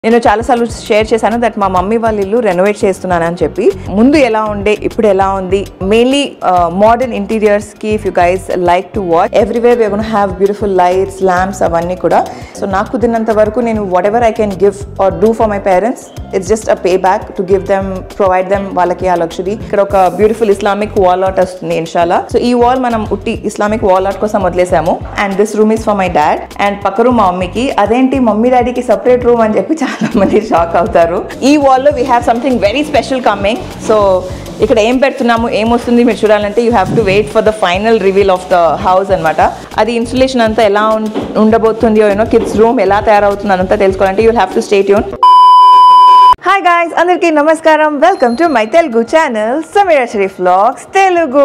నేను చాలాసార్లు షేర్ చేశాను దట్ మా మమ్మీ వాళ్ళ ఇల్లు రెనోవేట్ చేస్తున్నాను అని చెప్పి ముందు ఎలా ఉండే ఇప్పుడు ఎలా ఉంది మెయిన్లీ మోడర్న్ ఇంటీరియర్స్ కి if you guys like to watch everywhere we gonna have beautiful lights lamps అవన్నీ కూడా సో నాకు కుదిరినంత వరకు నేను whatever I can give or do for my parents it's just a pay back to give them provide them వాళ్ళకి ఆ లక్షరీ ఇక్కడ ఒక బ్యూటిఫుల్ ఇస్లామిక్ వాల్ అవుట్ వస్తుంది ఇన్షాలా సో ఈ వాల్ మనం ఉట్టి ఇస్లామిక్ వాల్ అవుట్ కోసం వదిలేసాము and this room is for my dad and పక్క రూమ్ మా మమ్మీకి అదేంటి మమ్మీ డాడీకి సపరేట్ రూమ్ అని చెప్పి చాలా మంది షాక్ అవుతారు ఈ వాల్లో we have something very special coming so ఇక్కడ ఏం పెడుతున్నాము ఏం వస్తుంది మీరు చూడాలంటే you have to wait for the final reveal of the house అనమాట అది ఇన్స్టలేషన్ అంతా ఎలా ఉం- ఉండబోతుందో యూనో కిడ్స్ రూమ్ ఎలా తయారవుతుందో అంతా తెలుసుకోవాలంటే యూ హ్యావ్ టు స్టేట్ యూన్ హాయ్ గాయ్స్ అందరికీ నమస్కారం welcome to my Telugu channel Sameera Sharif vlogs Telugu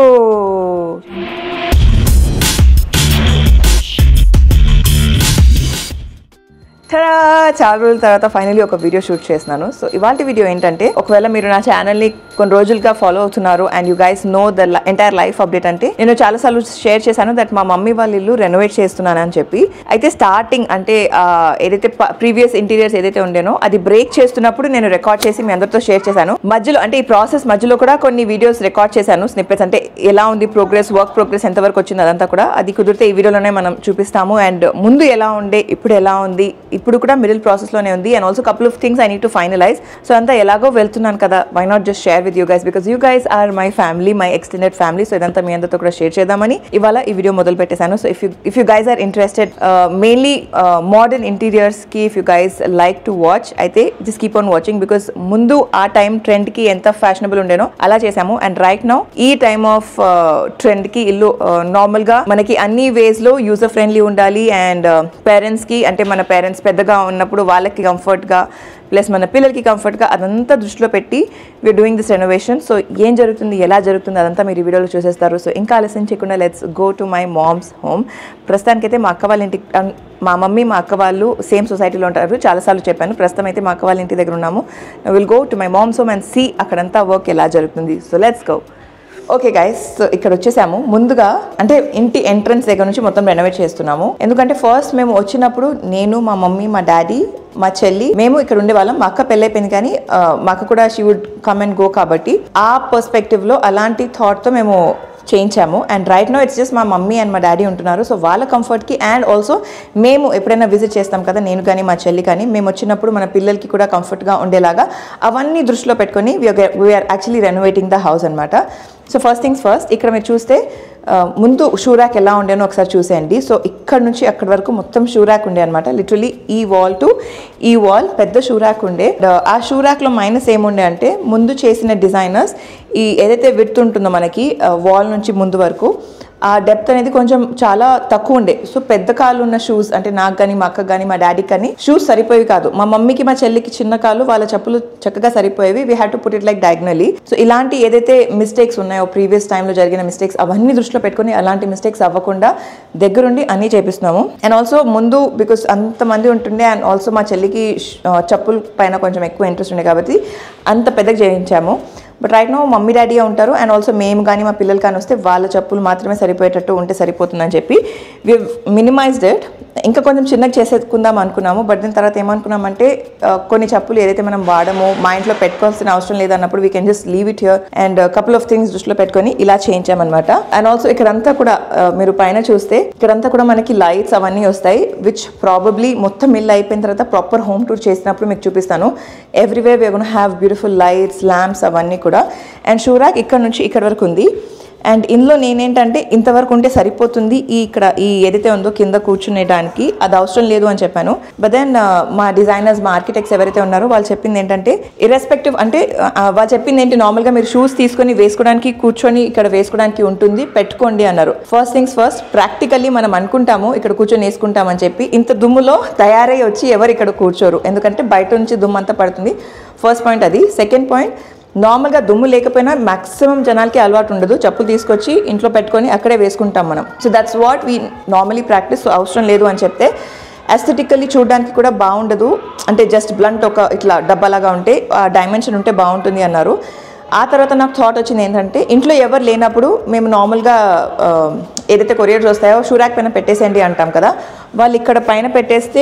తడా చాలా రోజుల తర్వాత ఫైనలీ ఒక వీడియో షూట్ చేస్తున్నాను సో ఇవాళ వీడియో ఏంటంటే ఒకవేళ మీరు నా ఛానల్ని కొన్ని రోజులుగా ఫాలో అవుతున్నారు and you guys know the entire life update అంటే నేను చాలాసార్లు షేర్ చేశాను దట్ మా మమ్మీ వాళ్ళ ఇల్లు రెనోవేట్ చేస్తున్నాను అని చెప్పి అయితే స్టార్టింగ్ అంటే ఆ, ఏదైతే ప్రీవియస్ ఇంటీరియర్స్ ఏదైతే ఉండేనో అది బ్రేక్ చేస్తున్నప్పుడు నేను రికార్డ్ చేసి మీ అందరితో షేర్ చేశాను మధ్యలో అంటే ఈ ప్రాసెస్ మధ్యలో కూడా కొన్ని వీడియోస్ రికార్డ్ చేశాను స్నిప్పెట్స్ అంటే ఎలా ఉంది ప్రోగ్రెస్ వర్క్ ప్రోగ్రెస్ ఎంతవరకు వచ్చింది అదంతా కూడా అది కుదిరితే ఈ వీడియోలోనే మనం చూపిస్తాము అండ్ ముందు ఎలా ఉండే ఇప్పుడు ఎలా ఉంది ఇప్పుడు కూడా మిడిల్ ప్రాసెస్లోనే ఉంది and also couple of things I need to finalize so అంతా ఎలాగో వెళ్తున్నాను కదా why not just share with you guys because you guys are my family my extended family so ఇదంతా మీ అందరితో కూడా షేర్ చేద్దామని ఇవాళ ఈ వీడియో మొదలు పెట్టేశాను so if you if you guys are interested mainly modern interiors కి if you guys like to watch అయితే just keep on watching because ముందు ఆ టైం ట్రెండ్ కి ఎంత ఫ్యాషనబుల్ ఉండేనో అలా చేసాము అండ్ రైట్ నౌ ఈ టైమ్ ఆఫ్ ట్రెండ్ కి ఇల్లు నార్మల్ గా మనకి అన్ని వేస్ లో యూజర్ ఫ్రెండ్లీ ఉండాలి అండ్ పేరెంట్స్ కి అంటే మన పేరెంట్స్ పెద్దగా ఉన్నప్పుడు వాళ్ళకి కంఫర్ట్ గా ప్లస్ మన పిల్లలకి కంఫర్ట్ గా అదంతా దృష్టిలో పెట్టి we're doing this renovation so ఏం జరుగుతుంది ఎలా జరుగుతుంది అదంతా మీరు ఈ వీడియోలో చూసేస్తారు సో ఇంకా ఆలస్యం చేయకుండా let's go to my mom's home ప్రస్తుతానికైతే మా అక్క వాళ్ళ ఇంటికి అన్- మా మమ్మీ మా అక్క వాళ్ళు సేమ్ సొసైటీలో ఉంటారు చాలాసార్లు చెప్పాను ప్రస్తుతం అయితే మా అక్క వాళ్ళ ఇంటి దగ్గర ఉన్నాము will go to my mom's home and see అక్కడంతా వర్క్ ఎలా జరుగుతుంది so let's go okay guys so ఇక్కడ వచ్చేసాము ముందుగా అంటే ఇంటి ఎంట్రన్స్ దగ్గర నుంచి మొత్తం రెనోవేట్ చేస్తున్నాము ఎందుకంటే ఫస్ట్ మేము వచ్చినప్పుడు నేను మా మమ్మీ మా డాడీ మా చెల్లి మేము ఇక్కడ ఉండేవాళ్ళం మా అక్క పెళ్ళైపోయింది కానీ ఆ, మా అక్క కూడా she would come and go కాబట్టి ఆ పర్స్పెక్టివ్లో అలాంటి థాట్తో మేము చేయించాము and right now it's just మా మమ్మీ అండ్ మా డాడీ ఉంటున్నారు సో వాళ్ళ కంఫర్ట్కి అండ్ ఆల్సో మేము ఎప్పుడైనా విజిట్ చేస్తాం కదా నేను కానీ మా చెల్లి కానీ మేము వచ్చినప్పుడు మన పిల్లలకి కూడా కంఫర్ట్గా ఉండేలాగా అవన్నీ దృష్టిలో పెట్టుకొని we're actually renovating the house అనమాట సో ఫస్ట్ థింగ్స్ ఫస్ట్ ఇక్కడ మీరు చూస్తే ఆ, ముందు షూరాక్ ఎలా ఉండేనో ఒకసారి చూసేయండి సో ఇక్కడ నుంచి అక్కడి వరకు మొత్తం షూరాక్ ఉండే అనమాట లిటరలీ ఈ వాల్ టు ఈ వాల్ పెద్ద షూరాక్ ఉండే ద- ఆ షూరాక్లో మైనస్ ఏముండే అంటే ముందు చేసిన డిజైనర్స్ ఈ ఏదైతే విడ్త్ ఉంటుందో మనకి వాల్ నుంచి ముందు వరకు ఆ డెప్త్ అనేది కొంచెం చాలా తక్కువ ఉండే సో పెద్ద కాళ్ళు ఉన్న షూస్ అంటే నాకు కానీ మా అక్క కానీ మా డాడీకి కానీ షూస్ సరిపోయేవి కాదు మా మమ్మీకి మా చెల్లికి చిన్న కాళ్ళు వాళ్ళ చెప్పులు చక్కగా సరిపోయేవి we had to put it like diagonally so ఇలాంటి ఏదైతే మిస్టేక్స్ ఉన్నాయో ప్రీవియస్ టైంలో జరిగిన మిస్టేక్స్ అవన్నీ దృష్టిలో పెట్టుకొని అలాంటి మిస్టేక్స్ అవ్వకుండా దగ్గరుండి అన్నీ చేపిస్తున్నాము అండ్ ఆల్సో ముందు బికాస్ అంతమంది ఉంటుండే అండ్ ఆల్సో మా చెల్లికి ష్- ఆ, చెప్పుల పైన కొంచెం ఎక్కువ ఇంట్రెస్ట్ ఉండే కాబట్టి అంత పెద్దగా చేయించాము but right now mummy daddy ఉంటారు అండ్ ఆల్సో మేము కానీ మా పిల్లలు కానీ వస్తే వాళ్ళ చెప్పులు మాత్రమే సరిపోయేటట్టు ఉంటే సరిపోతుందని చెప్పి వి మినిమైజ్డ్ ఇట్ ఇంకా కొంచెం చిన్నగా చేసేసుకుందాం అనుకున్నాము బట్ దీని తర్వాత ఏమనుకున్నామంటే ఆ, కొన్ని చెప్పులు ఏదైతే మనం వాడమో మా ఇంట్లో పెట్టుకోవాల్సిన అవసరం లేదన్నప్పుడు we can just leave it here and couple of things దృష్టిలో పెట్టుకొని ఇలా చేయించామన్నమాట అండ్ ఆల్సో ఇక్కడంతా కూడా ఆ, మీరు పైన చూస్తే ఇక్కడంతా కూడా మనకి లైట్స్ అవన్నీ వస్తాయి విచ్ ప్రాబబ్లీ మొత్తం ఇల్లు అయిపోయిన తర్వాత ప్రాపర్ హోమ్ టూర్ చేసినప్పుడు మీకు చూపిస్తాను everywhere we gonna have beautiful lights lamps అవన్నీ కూడా అండ్ షూరాక్ ఇక్కడ నుంచి ఇక్కడ వరకు ఉంది అండ్ ఇందులో నేనేంటంటే ఇంతవరకు ఉంటే సరిపోతుంది ఈ ఇక్కడ ఈ ఏదైతే ఉందో కింద కూర్చునేటానికి అది అవసరం లేదు అని చెప్పాను బట్ దెన్ మా డిజైనర్స్ మా ఆర్కిటెక్ట్స్ ఎవరైతే ఉన్నారో వాళ్ళు చెప్పింది ఏంటంటే ఇర్రెస్పెక్టివ్ అంటే ఆ, వాళ్ళు చెప్పింది ఏంటి నార్మల్గా మీరు షూస్ తీసుకొని వేసుకోవడానికి కూర్చొని ఇక్కడ వేసుకోవడానికి ఉంటుంది పెట్టుకోండి అన్నారు ఫస్ట్ థింగ్స్ ఫస్ట్ ప్రాక్టికల్లీ మనం అనుకుంటాము ఇక్కడ కూర్చొని వేసుకుంటామని చెప్పి ఇంత దుమ్ములో తయారై వచ్చి ఎవరు ఇక్కడ కూర్చోరు ఎందుకంటే బయట నుంచి దుమ్ము అంతా పడుతుంది ఫస్ట్ పాయింట్ అది సెకండ్ పాయింట్ నార్మల్గా దుమ్ము లేకపోయినా మాక్సిమం జనాలకి అలవాటు ఉండదు చెప్పులు తీసుకొచ్చి ఇంట్లో పెట్టుకొని అక్కడే వేసుకుంటాం మనం so that's what we normally practice అవసరం లేదు అని చెప్తే అస్థెటికల్లీ చూడడానికి కూడా బాగుండదు అంటే జస్ట్ బ్లంట్ ఒక ఇట్లా డబ్బాలాగా ఉంటే ఆ డైమెన్షన్ ఉంటే బాగుంటుంది అన్నారు ఆ తర్వాత నాకు థాట్ వచ్చింది ఏంటంటే ఇంట్లో ఎవరు లేనప్పుడు మేము నార్మల్గా ఏదైతే కొరియర్స్ వస్తాయో షూరాక్ పైన పెట్టేసేయండి అంటాం కదా వాళ్ళు ఇక్కడ పైన పెట్టేస్తే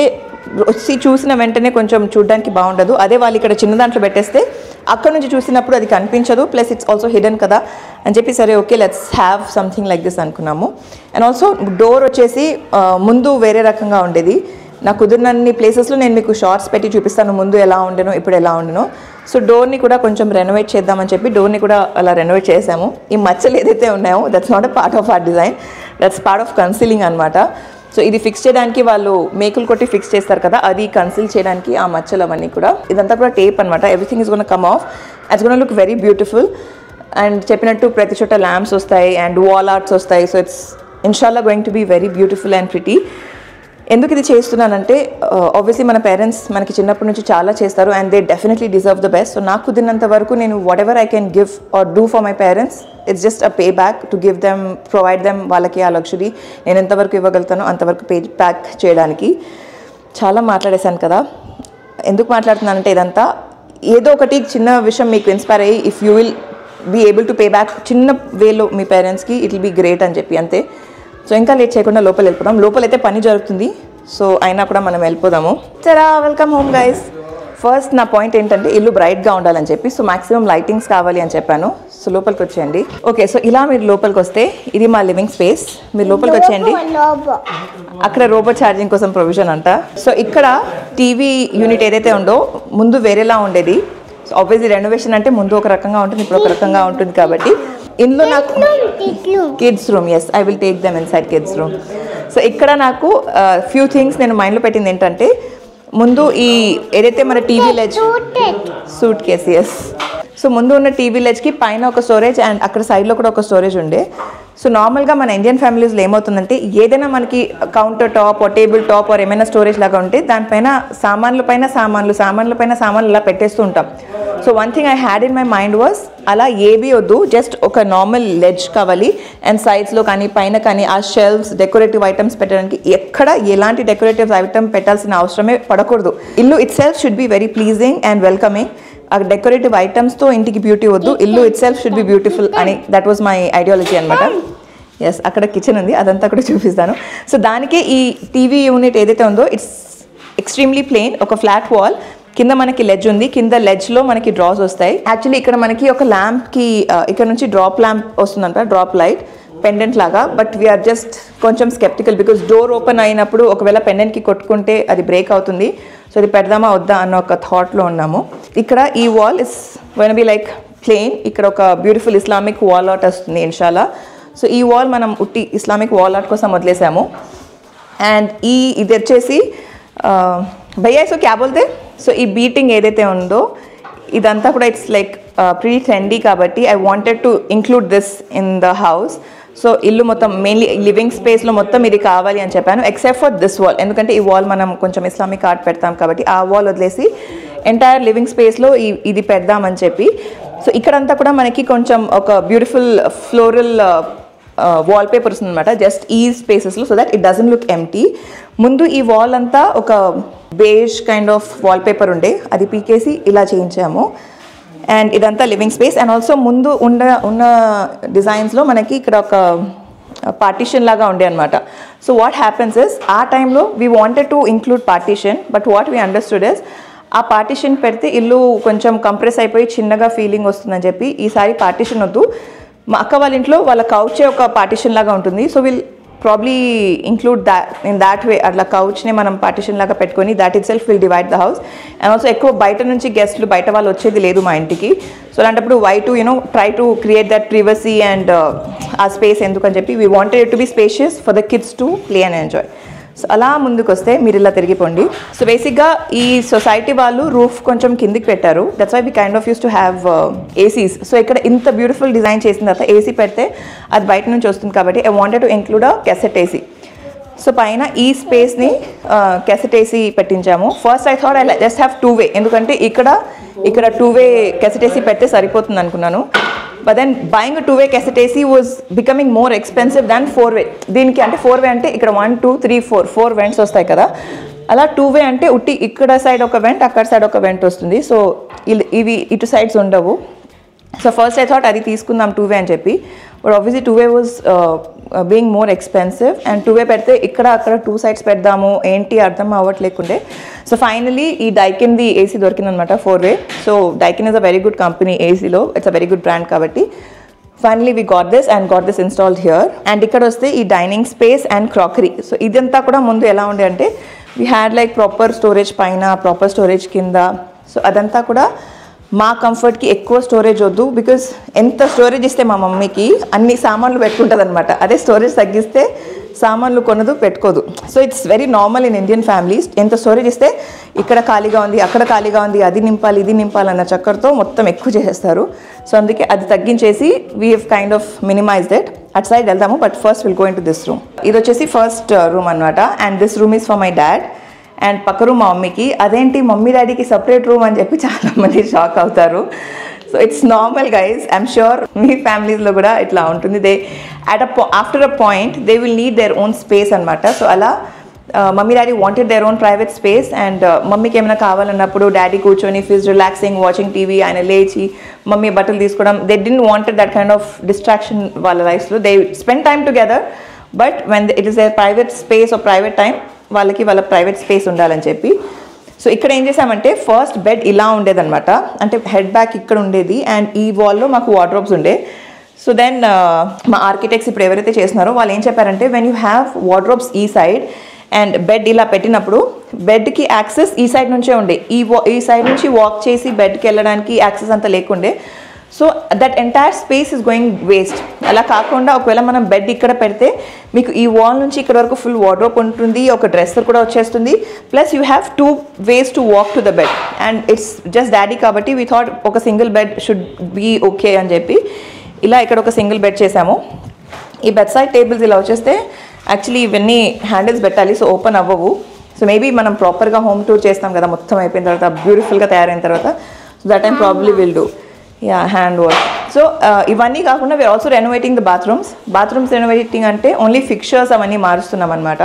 వచ్చి చూసిన వెంటనే కొంచెం చూడడానికి బాగుండదు అదే వాళ్ళు ఇక్కడ చిన్న దాంట్లో పెట్టేస్తే అక్కడ నుంచి చూసినప్పుడు అది కనిపించదు ప్లస్ ఇట్స్ ఆల్సో హిడెన్ కదా అని చెప్పి సరే okay let's have something like this అనుకున్నాము అండ్ ఆల్సో డోర్ వచ్చేసి ఆ, ముందు వేరే రకంగా ఉండేది నాకు కుదిరినన్ని ప్లేసెస్లో నేను మీకు షార్ట్స్ పెట్టి చూపిస్తాను ముందు ఎలా ఉండేనో ఇప్పుడు ఎలా ఉండేనో సో డోర్ని కూడా కొంచెం రెనోవేట్ చేద్దామని చెప్పి డోర్ని కూడా అలా రెనోవేట్ చేసాము ఈ మచ్చలు ఏదైతే ఉన్నాయో that's not a part of our design that's part of concealing అనమాట సో ఇది ఫిక్స్ చేయడానికి వాళ్ళు మేకులు కొట్టి ఫిక్స్ చేస్తారు కదా అది కన్సిల్ చేయడానికి ఆ మచ్చలు అవన్నీ కూడా ఇదంతా కూడా టేప్ అనమాట everything is gonna come off it's gonna look very beautiful and చెప్పినట్టు ప్రతి చోట ల్యాంప్స్ వస్తాయి అండ్ వాల్ ఆర్ట్స్ వస్తాయి సో ఇట్స్ ఇన్షాల్లా going to be very beautiful and pretty ఎందుకు ఇది చేస్తున్నానంటే ఆబ్వియస్లీ మన పేరెంట్స్ మనకి చిన్నప్పటి నుంచి చాలా చేస్తారు and they definitely deserve the best so నాకు కుదిరినంత వరకు నేను whatever I can give or do for my parents it's just a pay back to give them provide them వాళ్ళకి ఆ లక్షరీ నేను ఎంతవరకు ఇవ్వగలుగుతానో అంతవరకు పే బ్యాక్ చేయడానికి చాలా మాట్లాడేశాను కదా ఎందుకు మాట్లాడుతున్నానంటే ఇదంతా ఏదో ఒకటి చిన్న విషయం మీకు ఇన్స్పైర్ అయ్యి if you will be able to pay back చిన్న వేలో మీ పేరెంట్స్కి ఇట్ విల్ బీ గ్రేట్ అని చెప్పి అంతే సో ఇంకా లేట్ చేయకుండా లోపల వెళ్ళిపోదాం లోపల అయితే పని జరుగుతుంది సో అయినా కూడా మనం వెళ్ళిపోదాము సరా వెల్కమ్ హోమ్ గైస్ ఫస్ట్ నా పాయింట్ ఏంటంటే ఇల్లు బ్రైట్గా ఉండాలని చెప్పి సో మాక్సిమం లైటింగ్స్ కావాలి అని చెప్పాను సో లోపలికి వచ్చేయండి ఓకే సో ఇలా మీరు లోపలికి వస్తే ఇది మా లివింగ్ స్పేస్ మీరు లోపలికి వచ్చేయండి అక్కడ రోబో ఛార్జింగ్ కోసం ప్రొవిజన్ అంట సో ఇక్కడ టీవీ యూనిట్ ఏదైతే ఉందో ముందు వేరేలా ఉండేది సో ఆబ్వియస్లీ రెనోవేషన్ అంటే ముందు ఒక రకంగా ఉంటుంది ఇప్పుడు ఒక రకంగా ఉంటుంది కాబట్టి ఇందులో నాకు kids room yes I will take them inside kids room so ఇక్కడ నాకు ఫ్యూ థింగ్స్ నేను మైండ్లో పెట్టింది ఏంటంటే ముందు ఈ ఏదైతే మన TV ledge suitcase yes so ముందు ఉన్న టీవీ లెజ్కి పైన ఒక స్టోరేజ్ అండ్ అక్కడ సైడ్లో కూడా ఒక స్టోరేజ్ ఉండే సో నార్మల్గా మన ఇండియన్ ఫ్యామిలీస్లో ఏమవుతుందంటే ఏదైనా మనకి counter top or table top or ఏమైనా స్టోరేజ్ లాగా ఉంటే దానిపైన సామాన్ల పైన సామాన్లు సామాన్ల పైన సామాన్లు ఇలా పెట్టేస్తూ ఉంటాం so one thing I had in my mind was అలా ఏవి వద్దు జస్ట్ ఒక నార్మల్ లెడ్జ్ కావాలి అండ్ సైడ్స్లో కానీ పైన కానీ ఆ షెల్ఫ్స్ డెకరేటివ్ ఐటమ్స్ పెట్టడానికి ఎక్కడ ఎలాంటి డెకరేటివ్ ఐటమ్ పెట్టాల్సిన అవసరమే పడకూడదు ఇల్లు itself should be very pleasing and welcoming ఆ డెకరేటివ్ ఐటమ్స్తో ఇంటికి బ్యూటీ వద్దు ఇల్లు itself should be beautiful అని దట్ వాజ్ మై ఐడియాలజీ అనమాట ఎస్ అక్కడ కిచెన్ ఉంది అదంతా కూడా చూపిస్తాను సో దానికే ఈ టీవీ యూనిట్ ఏదైతే ఉందో ఇట్స్ ఎక్స్ట్రీమ్లీ ప్లెయిన్ ఒక ఫ్లాట్ వాల్ కింద మనకి లెడ్జ్ ఉంది కింద లెడ్జ్లో మనకి డ్రాస్ వస్తాయి యాక్చువల్లీ ఇక్కడ మనకి ఒక ల్యాంప్కి ఇక్కడ నుంచి డ్రాప్ ల్యాంప్ వస్తుందంట డ్రాప్ లైట్ పెండెంట్ లాగా బట్ వీఆర్ జస్ట్ కొంచెం స్కెప్టికల్ బికాస్ డోర్ ఓపెన్ అయినప్పుడు ఒకవేళ పెండెంట్కి కొట్టుకుంటే అది బ్రేక్ అవుతుంది సో అది పెడదామా వద్దా అన్న ఒక థాట్లో ఉన్నాము ఇక్కడ ఈ wall is wanna be like plain ఇక్కడ ఒక బ్యూటిఫుల్ ఇస్లామిక్ వాల్ ఆర్ట్ వస్తుంది ఇన్షాలా సో ఈ వాల్ మనం ఉట్టి ఇస్లామిక్ వాల్ ఆర్ట్ కోసం వదిలేసాము అండ్ ఈ ఇది వచ్చేసి భయ్యా సో క్యా బోల్తే సో ఈ బీటింగ్ ఏదైతే ఉందో ఇదంతా కూడా ఇట్స్ లైక్ ప్రీ ట్రెండీ కాబట్టి I wanted to include this in the house so ఇల్లు మొత్తం మెయిన్లీ లివింగ్ స్పేస్లో మొత్తం ఇది కావాలి అని చెప్పాను ఎక్సెప్ట్ ఫర్ దిస్ వాల్ ఎందుకంటే ఈ వాల్ మనం కొంచెం ఇస్లామిక్ ఆర్ట్ పెడతాం కాబట్టి ఆ వాల్ వదిలేసి ఎంటైర్ లివింగ్ స్పేస్లో ఈ ఇది పెడదామని చెప్పి సో ఇక్కడంతా కూడా మనకి కొంచెం ఒక బ్యూటిఫుల్ ఫ్లోరల్ వాల్ పేపర్స్ అనమాట జస్ట్ ఈ స్పేసెస్లో so that it doesn't look empty ముందు ఈ వాల్ అంతా ఒక beige kind of wallpaper ఉండే అది పీకేసి ఇలా చేయించాము అండ్ ఇదంతా లివింగ్ స్పేస్ అండ్ ఆల్సో ముందు ఉన్న ఉన్న డిజైన్స్లో మనకి ఇక్కడ ఒక పార్టీషన్ లాగా ఉండే అనమాట సో వాట్ హ్యాపెన్స్ ఇస్ ఆ టైంలో we wanted to include partition but what we understood is ఆ పార్టీషన్ పెడితే ఇల్లు కొంచెం కంప్రెస్ అయిపోయి చిన్నగా ఫీలింగ్ వస్తుందని చెప్పి ఈసారి పార్టీషన్ వద్దు మా అక్క వాళ్ళ ఇంట్లో వాళ్ళ కౌచే ఒక పార్టీషన్ లాగా ఉంటుంది so will probably include that in that way అట్లా కౌచ్ని మనం పార్టీషన్ లాగా పెట్టుకొని that itself will divide the house and also ఎక్కువ బయట నుంచి గెస్ట్లు బయట వాళ్ళు వచ్చేది లేదు మా ఇంటికి సో అలాంటప్పుడు why to you know try to create that privacy and ఆ స్పేస్ ఎందుకని చెప్పి we wanted to be spacious for the kids to play and enjoy so అలా ముందుకు వస్తే మీరు ఇలా తిరిగిపోండి సో బేసిక్గా ఈ సొసైటీ వాళ్ళు రూఫ్ కొంచెం కిందికి పెట్టారు that's why we kind of used to have ACs so ఇక్కడ ఇంత బ్యూటిఫుల్ డిజైన్ చేసిన తర్వాత ఏసీ పెడితే అది బయట నుంచి వస్తుంది కాబట్టి I wanted to include a cassette AC so పైన ఈ స్పేస్ని కెసెట్ ఏసీ పెట్టించాము first I thought I just have two way ఎందుకంటే ఇక్కడ ఇక్కడ టూ వే కెసెట్ ఏసీ పెడితే సరిపోతుంది అనుకున్నాను but then buying two way cassette AC was becoming more expensive than four way దీనికి అంటే ఫోర్ వే అంటే ఇక్కడ one two three four four vents వస్తాయి కదా అలా టూ వే అంటే ఉట్టి ఇక్కడ సైడ్ ఒక వెంట్ అక్కడ సైడ్ ఒక వెంట్ వస్తుంది సో ఇవి ఇటు సైడ్స్ ఉండవు సో ఫస్ట్ ఐ థాట్ అది తీసుకుందాం టూ వే అని చెప్పి but obviously two way was being more expensive and two way పెడితే ఇక్కడ అక్కడ టూ సైడ్స్ పెడదాము ఏంటి అర్థం అవ్వట్లేకుండే సో ఫైనలీ ఈ డైకిన్ది ఏసీ దొరికిందనమాట four way so Daikin is a very good company ఏసీలో it's a very good brand కాబట్టి finally we got this and got this installed here and ఇక్కడ వస్తే ఈ dining space and crockery so ఇదంతా కూడా ముందు ఎలా ఉండే అంటే we had like proper storage పైన ప్రాపర్ స్టోరేజ్ కింద సో అదంతా కూడా మా కంఫర్ట్కి ఎక్కువ స్టోరేజ్ వద్దు బికాస్ ఎంత స్టోరేజ్ ఇస్తే మా మమ్మీకి అన్ని సామాన్లు పెట్టుకుంటుంది అనమాట అదే స్టోరేజ్ తగ్గిస్తే సామాన్లు కొనదు పెట్టుకోదు so it's very normal in Indian families ఎంత స్టోరేజ్ ఇస్తే ఇక్కడ ఖాళీగా ఉంది అక్కడ ఖాళీగా ఉంది అది నింపాలి ఇది నింపాలి అన్న చక్కర్తో మొత్తం ఎక్కువ చేసేస్తారు సో అందుకే అది తగ్గించేసి we have kind of minimize that at side వెళ్దాము but first will go into this room ఇది వచ్చేసి ఫస్ట్ రూమ్ అనమాట and this room is for my dad and పక్క రూమ్ మా మమ్మీకి అదేంటి మమ్మీ డాడీకి సపరేట్ రూమ్ అని చెప్పి చాలా మంది షాక్ అవుతారు so it's normal guys I'm sure మీ ఫ్యామిలీస్లో కూడా ఇట్లా ఉంటుంది they at a after a point they will need their own space అనమాట సో అలా mummy daddy wanted their own private space and మమ్మీకి ఏమైనా కావాలన్నప్పుడు డాడీ కూర్చొని ఫీజ్ రిలాక్సింగ్ వాచింగ్ టీవీ ఆయన లేచి మమ్మీ బట్టలు తీసుకోవడం they didn't wanted that kind of distraction వాళ్ళ లైఫ్లో they spend time together but when it is a private space or private time వాళ్ళకి వాళ్ళ ప్రైవేట్ స్పేస్ ఉండాలని చెప్పి సో ఇక్కడ ఏం చేసామంటే ఫస్ట్ బెడ్ ఇలా ఉండేదన్నమాట అంటే హెడ్ బ్యాక్ ఇక్కడ ఉండేది అండ్ ఈ వాల్లో మాకు వార్డ్రోబ్స్ ఉండే సో దెన్ మా ఆర్కిటెక్ట్స్ ఇప్పుడు ఎవరైతే చేస్తున్నారో వాళ్ళు ఏం చెప్పారంటే వెన్ యూ హ్యావ్ వార్డ్రోబ్స్ ఈ సైడ్ అండ్ బెడ్ ఇలా పెట్టినప్పుడు బెడ్కి యాక్సెస్ ఈ సైడ్ నుంచే ఉండే ఈ వా ఈ సైడ్ నుంచి వాక్ చేసి బెడ్కి వెళ్ళడానికి యాక్సెస్ అంత లేకుండే so that entire space is going waste అలా కాకుండా ఒకవేళ మనం బెడ్ ఇక్కడ పెడితే మీకు ఈ వాల్ నుంచి ఇక్కడ వరకు ఫుల్ వార్డ్రోప్ ఉంటుంది ఒక డ్రెస్సర్ కూడా వచ్చేస్తుంది plus you have two ways to walk to the bed and it's just daddy కాబట్టి వీ థాట్ ఒక single bed should be okay అని చెప్పి ఇలా ఇక్కడ ఒక సింగిల్ బెడ్ చేసాము ఈ బెడ్ సైడ్ టేబుల్స్ ఇలా వచ్చేస్తే యాక్చువల్లీ ఇవన్నీ హ్యాండిల్స్ పెట్టాలి సో ఓపెన్ అవ్వవు సో మేబీ మనం ప్రాపర్గా హోమ్ టూర్ చేస్తాం కదా మొత్తం అయిపోయిన తర్వాత బ్యూటిఫుల్గా తయారైన తర్వాత so that time probably will do a hand wash so ఇవన్నీ కాకుండా we're also renovating the bathrooms bathrooms renovating అంటే ఓన్లీ ఫిక్షర్స్ అవన్నీ మారుస్తున్నాం అనమాట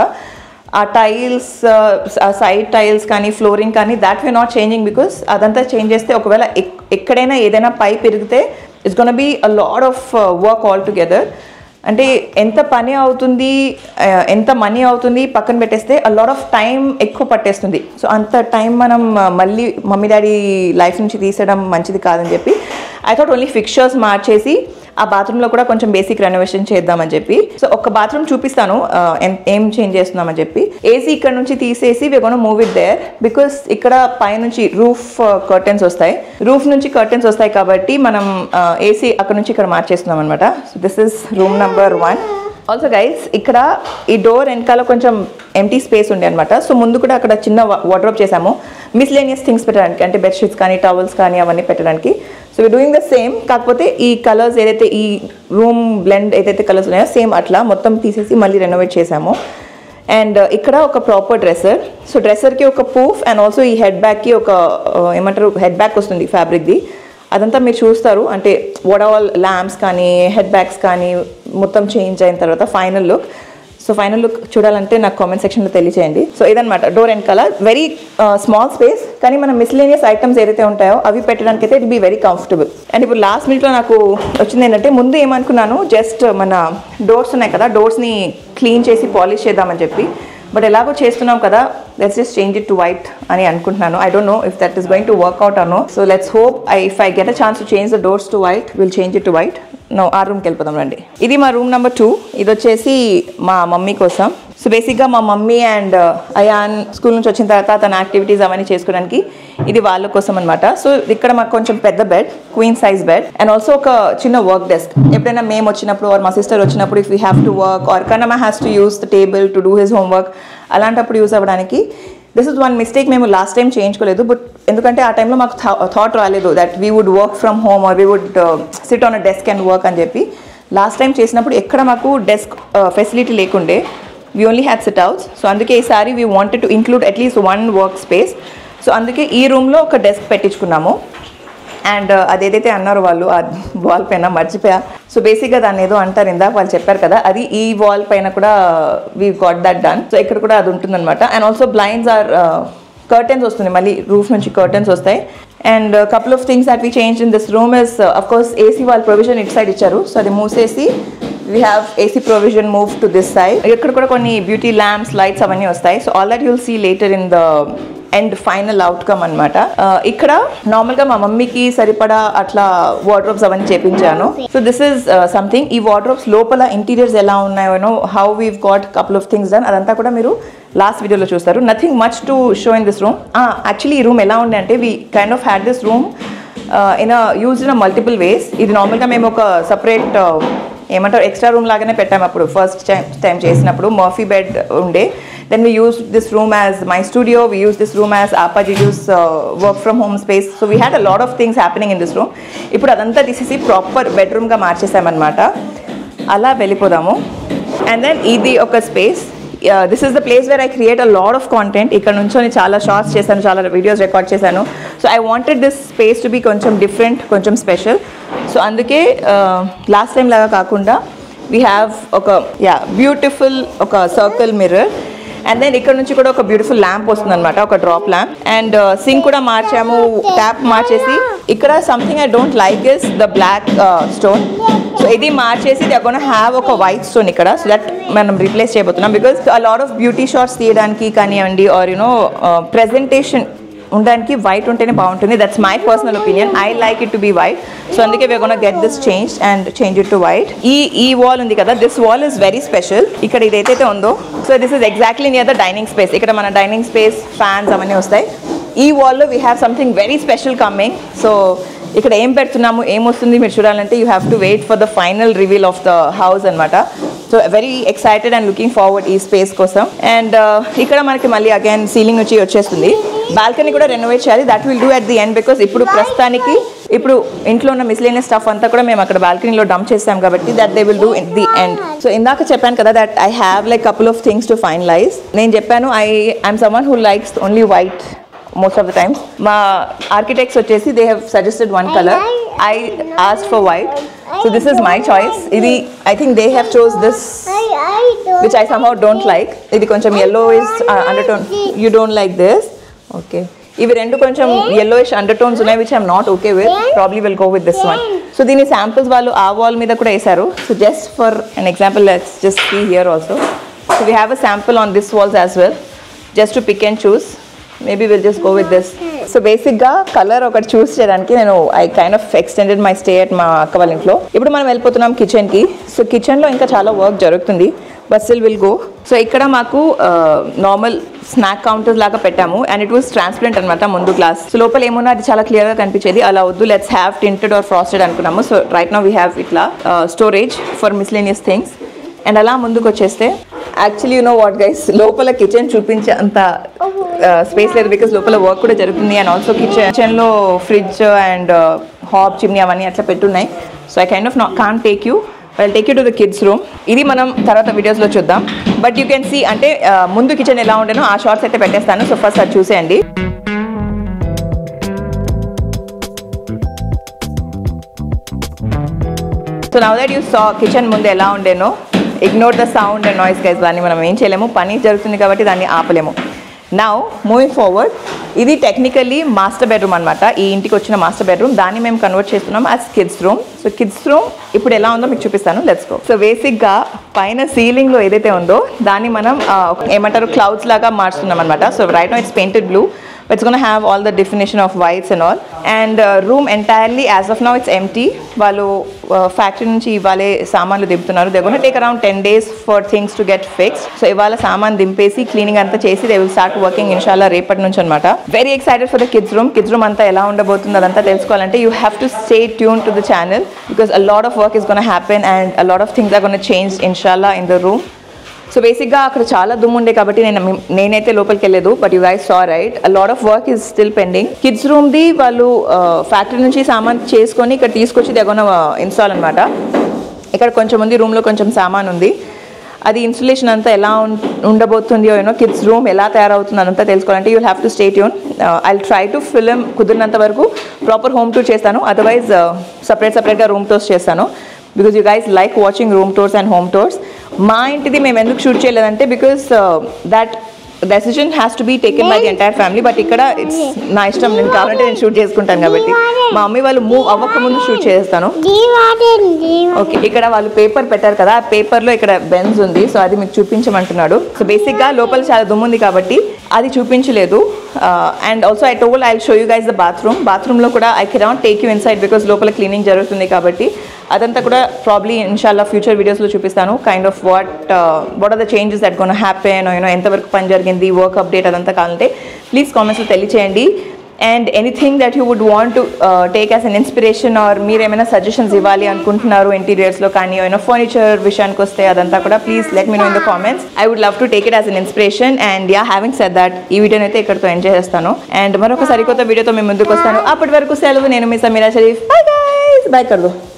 ఆ టైల్స్ ఆ సైడ్ టైల్స్ కానీ ఫ్లోరింగ్ కానీ that way not changing because అదంతా చేంజ్ చేస్తే ఒకవేళ ఎక్- ఎక్కడైనా ఏదైనా పై పెరిగితే it's gonna be a lot of work all together అంటే ఎంత పని అవుతుంది ఆ, ఎంత మనీ అవుతుంది పక్కన పెట్టేస్తే అ లాట్ ఆఫ్ టైం ఎక్కువ పట్టేస్తుంది సో అంత టైం మనం ఆ, మళ్ళీ మమ్మీ డాడీ లైఫ్ నుంచి తీసేయడం మంచిది కాదని చెప్పి ఐ థాట్ ఓన్లీ ఫిక్షర్స్ మార్చేసి ఆ బాత్రూంలో కూడా కొంచెం బేసిక్ రెనోవేషన్ చేద్దామని చెప్పి సో ఒక బాత్రూమ్ చూపిస్తాను ఆ, ఎన్- ఏం చేంజ్ చేస్తున్నామని చెప్పి ఏసీ ఇక్కడ నుంచి తీసేసి we gonna move it there because ఇక్కడ పైనుంచి రూఫ్ కర్టెన్స్ వస్తాయి రూఫ్ నుంచి కర్టెన్స్ వస్తాయి కాబట్టి మనం ఏసీ అక్కడ నుంచి ఇక్కడ మార్చేస్తున్నాం అనమాట so this is room number one also guys ఇక్కడ ఈ డోర్ వెనకాల కొంచెం ఎంటీ స్పేస్ ఉండే అనమాట సో ముందు కూడా అక్కడ చిన్న వార్డ్రోప్ చేసాము మిస్లేనియస్ థింగ్స్ పెట్టడానికి అంటే బెడ్షీట్స్ కానీ టవల్స్ కానీ అవన్నీ పెట్టడానికి so we doing the same కాకపోతే ఈ కలర్స్ ఏదైతే ఈ రూమ్ బ్లెండ్ ఏదైతే కలర్స్ ఉన్నాయో సేమ్ అట్లా మొత్తం తీసేసి మళ్ళీ రెనోవేట్ చేసాము అండ్ ఇక్కడ ఒక ప్రాపర్ డ్రెస్సర్ సో డ్రెస్సర్కి ఒక పూఫ్ అండ్ ఆల్సో ఈ హెడ్ బ్యాగ్కి ఒక ఆ, ఏమంటారు హెడ్ బ్యాగ్ వస్తుంది ఫ్యాబ్రిక్ది అదంతా మీరు చూస్తారు అంటే వాట్ ఆల్ ల్యాంప్స్ కానీ హెడ్ బ్యాగ్స్ కానీ మొత్తం చేంజ్ అయిన తర్వాత final look so final look చూడాలంటే నాకు కామెంట్ సెక్షన్లో తెలియచేయండి సో ఇదనమాట డోర్ వెనకాల వెరీ స్మాల్ స్పేస్ కానీ మన మిస్లేనియస్ ఐటమ్స్ ఏదైతే ఉంటాయో అవి పెట్టడానికి అయితే it be very comfortable and ఇప్పుడు లాస్ట్ మినిట్లో నాకు వచ్చింది ఏంటంటే ముందు ఏమనుకున్నాను జస్ట్ మన డోర్స్ ఉన్నాయి కదా డోర్స్ని క్లీన్ చేసి పాలిష్ చేద్దామని చెప్పి బట్ ఎలాగో చేస్తున్నాం కదా let's just change it to white అని అనుకుంటున్నాను I don't know if that is going to work out అనో so let's hope I if I get a chance to change the doors to white will change it to white no ఆ రూమ్కి వెళ్ళిపోదాం రండి ఇది మా room number two ఇది వచ్చేసి మా మమ్మీ కోసం సో బేసిక్గా మా మమ్మీ అండ్ అయాన్ స్కూల్ నుంచి వచ్చిన తర్వాత తన యాక్టివిటీస్ అవన్నీ చేసుకోవడానికి ఇది వాళ్ళ కోసం అనమాట సో ఇక్కడ మాకు కొంచెం పెద్ద bed queen size bed and also ఒక చిన్న వర్క్ డెస్క్ ఎప్పుడైనా మేము వచ్చినప్పుడు ఆర్ మా సిస్టర్ వచ్చినప్పుడు if you have to work or Kanama has to use the table to do his homework అలాంటప్పుడు యూస్ అవ్వడానికి దిస్ ఇస్ వన్ మిస్టేక్ మేము లాస్ట్ టైం చేయించుకోలేదు బట్ ఎందుకంటే ఆ టైంలో మాకు థాట్ రాలేదు that we would work from home or we would sit on a desk and work అని చెప్పి లాస్ట్ టైం చేసినప్పుడు ఎక్కడ మాకు డెస్క్ ఫెసిలిటీ లేకుండే we only had sit outs so అందుకే ఈసారి we wanted to include at least one work space so అందుకే ఈ రూమ్లో ఒక డెస్క్ పెట్టించుకున్నాము అండ్ అదేదైతే అన్నారో వాళ్ళు ఆ వాల్ పైన మర్చిపోయా సో బేసిక్గా దాన్ని ఏదో అంటారు ఇందాక వాళ్ళు చెప్పారు కదా అది ఈ వాల్ పైన కూడా we got that done so ఇక్కడ కూడా అది ఉంటుందన్నమాట and also blinds or curtains వస్తుంది మళ్ళీ రూఫ్ నుంచి కర్టెన్స్ వస్తాయి and couple of things that we change in this room is of course AC వాళ్ళ ప్రొవిజన్ ఇట్ సైడ్ ఇచ్చారు సో అది మూసేసి we have AC provision move to this side ఇక్కడ కూడా కొన్ని బ్యూటీ ల్యాంప్స్ లైట్స్ అవన్నీ వస్తాయి so all that you'll see later in the and final outcome అనమాట ఇక్కడ నార్మల్గా మా మమ్మీకి సరిపడా అట్లా వార్డ్రోబ్స్ అవన్నీ చేపించాను సో దిస్ ఇస్ సంథింగ్ ఈ వార్డ్రోబ్స్ లోపల ఇంటీరియర్స్ ఎలా ఉన్నాయో how we've got couple of things done అదంతా కూడా మీరు లాస్ట్ వీడియోలో చూస్తారు nothing much to show in this room actually ఈ రూమ్ ఎలా ఉండే అంటే we kind of had this room in use in multiple ways ఇది నార్మల్గా మేము ఒక సపరేట్ ఏమంటారు ఎక్స్ట్రా రూమ్ లాగానే పెట్టాము అప్పుడు ఫస్ట్ టైం టైం చేసినప్పుడు మర్ఫీ బెడ్ ఉండే then we use this room as my studio we use this room as ఆపాజిడ్యూస్ work from home space so we had a lot of things happening in this room ఇప్పుడు అదంతా తీసేసి proper బెడ్రూమ్గా మార్చేసామన్నమాట అలా వెళ్ళిపోదాము and then ఇది ఒక space this is the place where I create a lot of content ఇక్కడ నుంచొని చాలా షార్ట్స్ చేశాను చాలా వీడియోస్ రికార్డ్ చేశాను so I wanted this space to be కొంచెం డిఫరెంట్ కొంచెం స్పెషల్ సో అందుకే లాస్ట్ టైం లాగా కాకుండా వీ హ్యావ్ ఒక యా బ్యూటిఫుల్ ఒక సర్కిల్ మిర్రర్ అండ్ దెన్ ఇక్కడ నుంచి కూడా ఒక బ్యూటిఫుల్ ల్యాంప్ వస్తుంది అనమాట ఒక డ్రాప్ ల్యాంప్ అండ్ సింక్ కూడా మార్చాము ట్యాప్ మార్చేసి ఇక్కడ something I don't like is the black stone so ఇది మార్చేసి దే గోన్ హ్యావ్ ఒక వైట్ స్టోన్ ఇక్కడ సో దట్ మనం రీప్లేస్ చేయబోతున్నాం because a lot of beauty shots తీయడానికి కానివ్వండి ఆర్ యునో ప్రెజెంటేషన్ ఉండడానికి వైట్ ఉంటేనే బాగుంటుంది that's my personal opinion I like it to be white so అందుకే we gonna get this change and change it to white ఈ ఈ wall ఉంది కదా this wall is very special ఇక్కడ ఇదైతే ఉందో so this is exactly near the dining space ఇక్కడ మన డైనింగ్ స్పేస్ ఫ్యాన్స్ అవన్నీ వస్తాయి ఈ వాల్లో we have something very special coming so ఇక్కడ ఏం పెడుతున్నాము ఏం వస్తుంది మీరు చూడాలంటే you have to wait for the final reveal of the house అనమాట so very excited and looking forward ఈ స్పేస్ కోసం అండ్ ఇక్కడ మనకి మళ్ళీ అగైన్ సీలింగ్ నుంచి వచ్చేస్తుంది బాల్కనీ కూడా రెనోవేట్ చేయాలి that will do at the end because ఇప్పుడు ప్రస్తుతానికి ఇప్పుడు ఇంట్లో ఉన్న మిస్లేనియస్ స్టఫ్ అంతా కూడా మేము అక్కడ బాల్కనీలో డంప్ చేస్తాం కాబట్టి that they will do in the end so ఇందాక చెప్పాను కదా that I have like couple of things to finalize నేను చెప్పాను I I'm someone who likes only white most of the times మా ఆర్కిటెక్ట్స్ వచ్చేసి they have suggested one colour I asked for white so this is my choice ఇది I think they have chose this which I somehow don't like ఇది కొంచెం yellow is under undertone you don't like this okay ఇవి రెండు కొంచెం yellowish undertones ఉన్నాయి which I'm not okay with probably will go with this one so దీని samples వాళ్ళు ఆ wall మీద కూడా వేశారు so just for an example let's just see here also so we have a sample on this walls as well just to pick and choose maybe will just go with this so బేసిక్గా colour ఒకటి చూస్ చేయడానికి నేను I kind of extended my stay at మా అక్క వాళ్ళ ఇంట్లో ఇప్పుడు మనం వెళ్ళిపోతున్నాం కిచెన్కి సో కిచెన్లో ఇంకా చాలా వర్క్ జరుగుతుంది but still will go so ఇక్కడ మాకు నార్మల్ స్నాక్ కౌంటర్ లాగా పెట్టాము అండ్ ఇట్ వాస్ ట్రాన్స్పరెంట్ అనమాట ముందు గ్లాస్ సో లోపల ఏమున్నా అది చాలా క్లియర్గా కనిపించేది అలా వద్దు let's have tinted or frosted అనుకున్నాము so right now we have ఇట్లా storage for miscellaneous things and అలా ముందుకు వచ్చేస్తే actually you know what guys లోపల కిచెన్ చూపించే అంత స్పేస్ లేదు బికాస్ లోపల వర్క్ కూడా జరుగుతుంది అండ్ ఆల్సో కిచెన్ కిచెన్లో ఫ్రిడ్జ్ అండ్ హాబ్ చిమ్నీ అవన్నీ అట్లా పెట్టున్నాయి సో ఐ కైండ్ ఆఫ్ నా can take you well take you to the kids room ఇది మనం తర్వాత వీడియోస్లో చూద్దాం బట్ యూ కెన్ సీ అంటే ఆ, ముందు కిచెన్ ఎలా ఉండేనో ఆ షార్ట్స్ అయితే పెట్టేస్తాను సో ఫస్ట్ అది చూసేయండి so now that you saw kitchen ముందు ఎలా ఉండేనో ignore the sound and noise guys దాన్ని మనం ఏం చేయలేము పని జరుగుతుంది కాబట్టి దాన్ని ఆపలేము నౌ మూవింగ్ ఫార్వర్డ్ ఇది టెక్నికల్లీ మాస్టర్ బెడ్రూమ్ అనమాట ఈ ఇంటికి వచ్చిన మాస్టర్ బెడ్రూమ్ దాన్ని మేము కన్వర్ట్ చేస్తున్నాం as kids room so kids room ఇప్పుడు ఎలా ఉందో మీకు చూపిస్తాను లెట్స్ గో సో బేసిక్గా పైన సీలింగ్లో ఏదైతే ఉందో దాన్ని మనం ఆ, ఒక- ఏమంటారు క్లౌడ్స్ లాగా మార్చుతున్నాం అనమాట so right now it's painted blue but it's going to have all the definition of whites and all and uh, room entirely as of now it's empty వాళ్ళు ఫ్యాక్టరీ నుంచి ఇవాళే సామాన్లు దింపుతున్నారు they gonna take around ten days for things to get fix so ఇవాళ సామాన్ దింపేసి cleaning అంతా చేసి దే విల్ స్టార్ట్ వర్కింగ్ ఇన్షాల్లా రేపటి నుంచి అనమాట very excited for the kids room kids room అంతా ఎలా ఉండబోతుంది అదంతా తెలుసుకోవాలంటే you have to stay tune to the channel because a lot of work is gonna happen and a lot of things are gonna change ఇన్షాల్లా in the room so బేసిక్గా అక్కడ చాలా దుమ్ము ఉండే కాబట్టి నేను నేనైతే లోపలికి వెళ్ళలేదు but you guys saw right a lot of work is still pending kids రూమ్ది వాళ్ళు ఫ్యాక్టరీ నుంచి సామాన్ చేసుకొని ఇక్కడ తీసుకొచ్చి దగ్గర ఇన్స్టాల్ అనమాట ఇక్కడ కొంచెం ఉంది రూమ్లో కొంచెం సామాన్ ఉంది అది ఇన్స్టలేషన్ అంతా ఎలా ఉం- ఉండబోతుందో యూనో కిడ్స్ రూమ్ ఎలా తయారవుతుంది అదంతా తెలుసుకోవాలంటే you have to stay tune I try to film కుదిరినంత వరకు ప్రాపర్ హోమ్ టూర్ చేస్తాను అదర్వైజ్ సపరేట్ సపరేట్గా రూమ్ టూర్స్ చేస్తాను because you guys like watching room tours and home tours మా ఇంటిది మేము ఎందుకు షూట్ చేయలేదంటే because that decision has to be taken by the entire family but ఇక్కడ ఇట్స్ నా ఇష్టం నేను కావాలంటే నేను షూట్ చేసుకుంటాను కాబట్టి మా మమ్మీ వాళ్ళు మూవ్ అవ్వక ముందు షూట్ చేస్తాను ఓకే ఇక్కడ వాళ్ళు పేపర్ పెట్టారు కదా ఆ పేపర్ లో ఇక్కడ బెన్స్ ఉంది సో అది మీకు చూపించమంటున్నాడు సో బేసిక్ గా లోపల చాలా దుమ్ము ఉంది కాబట్టి అది చూపించలేదు and also I told I show you guys the bathroom bathroom లో కూడా I cannot take you inside because లోపల క్లీనింగ్ జరుగుతుంది కాబట్టి అదంతా కూడా ప్రాబ్లీ ఇన్షాల్లా ఫ్యూచర్ వీడియోస్లో చూపిస్తాను kind of what what are the changes that gonna happen you know ఎంతవరకు పని జరిగింది వర్క్ అప్డేట్ అదంతా కావాలంటే ప్లీజ్ కామెంట్స్లో తెలియచేయండి and anything that you would want to take as an inspiration or మీరు ఏమైనా సజెషన్స్ ఇవ్వాలి అనుకుంటున్నారు ఇంటీరియర్స్లో కానీ ఏమైనా ఫర్నిచర్ విషయానికి వస్తే అదంతా కూడా please let me know in the comments I would love to take it as an inspiration and yeah having said that ఈ వీడియోని అయితే ఇక్కడితో ఎంజాయ్ చేస్తాను అండ్ మరొక సరికొత్త వీడియోతో మేము ముందుకు వస్తాను అప్పటి వరకు సెలవు నేను మీ Sameera Sharif bye guys bye కర్దు